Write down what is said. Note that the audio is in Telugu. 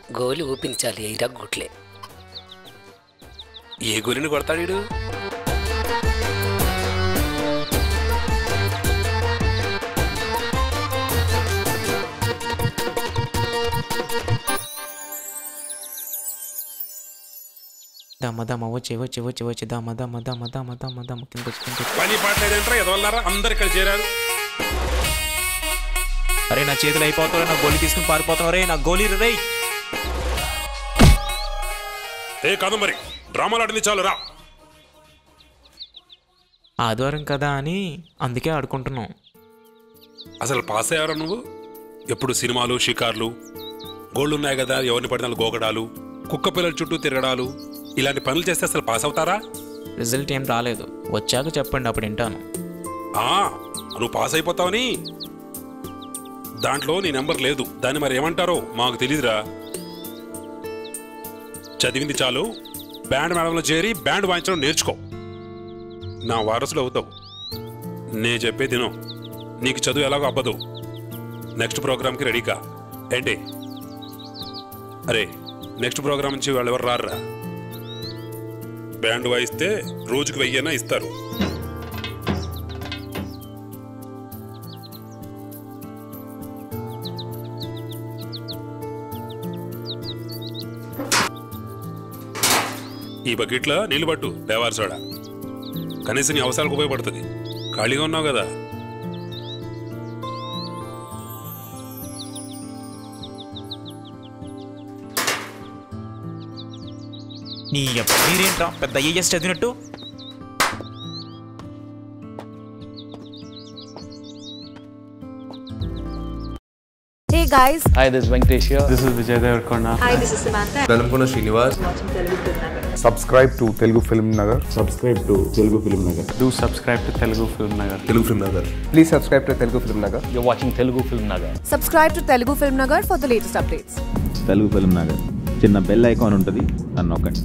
గోలి ఊపించాలి ఎయిరా గుట్లే ఏ గోలిని కొడతాడు వీడు? దమ్మ దమ్మ వచ్చి వచ్చి వచ్చి వచ్చి దమ్మ దమ్మ దమ్మ దమ్మ దమ్మ దమ్మ కింద వచ్చి కింద వచ్చి. పని పాటలేదంటారా ఎదవల్లారా అందరు ఇక్కడ చేరారు అరే నా చేతులు అయిపోతారు నా గోలి తీసుకుని పారిపోతాం రే నా గోలీ రే ఏ కాదు మరి డ్రామాలు ఆడింది చాలు రా ఆదివారం కదా అని అందుకే ఆడుకుంటున్నాం అసలు పాస్ అయ్యారా నువ్వు ఎప్పుడు సినిమాలు షికార్లు గోళ్ళు ఉన్నాయి కదా ఎవరిని పడిన వాళ్ళు గోకడాలు కుక్క పిల్లల చుట్టూ తిరగడాలు ఇలాంటి పనులు చేస్తే అసలు పాస్ అవుతారా రిజల్ట్ ఏం రాలేదు వచ్చాక చెప్పండి అప్పుడు వింటాను ఆ, నువ్వు పాస్ అయిపోతావని దాంట్లో నీ నెంబర్ లేదు దాన్ని మరి ఏమంటారో మాకు తెలీదురా చదివింది చాలు బ్యాండ్ మేడంలో చేరి బ్యాండ్ వాయించడం నేర్చుకో నా వారసులు అవుతావు నే చెప్పే తిను నీకు చదువు ఎలాగో అవ్వదు నెక్స్ట్ ప్రోగ్రామ్కి రెడీకా ఏంటి అరే నెక్స్ట్ ప్రోగ్రామ్ నుంచి వాళ్ళు ఎవరు రారురా బ్యాండ్ వాయిస్తే రోజుకి వెయ్యైనా ఇస్తారు ఈ బకెట్లో నీళ్లు పట్టు దేవారు సోడా కనీసం నీ అవసరాలకు ఉపయోగపడుతుంది ఖాళీగా ఉన్నావు కదా నీ అబ్బ- మీరేంట్రా పెద్ద ఐఏఎస్ చదివినట్టు Hey guys, Hi, this is Venkatesh here. This is Vijay Devarkonda. hi, this is Samantha. Velankonda Srinivas subscribe to Telugu Film Nagar. subscribe to Telugu Film Nagar. Do subscribe to Telugu Film Nagar. Telugu Film Nagar Please subscribe to Telugu Film Nagar. You're watching Telugu Film Nagar. Subscribe to Telugu Film Nagar for the latest updates. Telugu Film Nagar చిన్న బెల్ ఐకాన్ ఉంటుంది అని నొక్కండి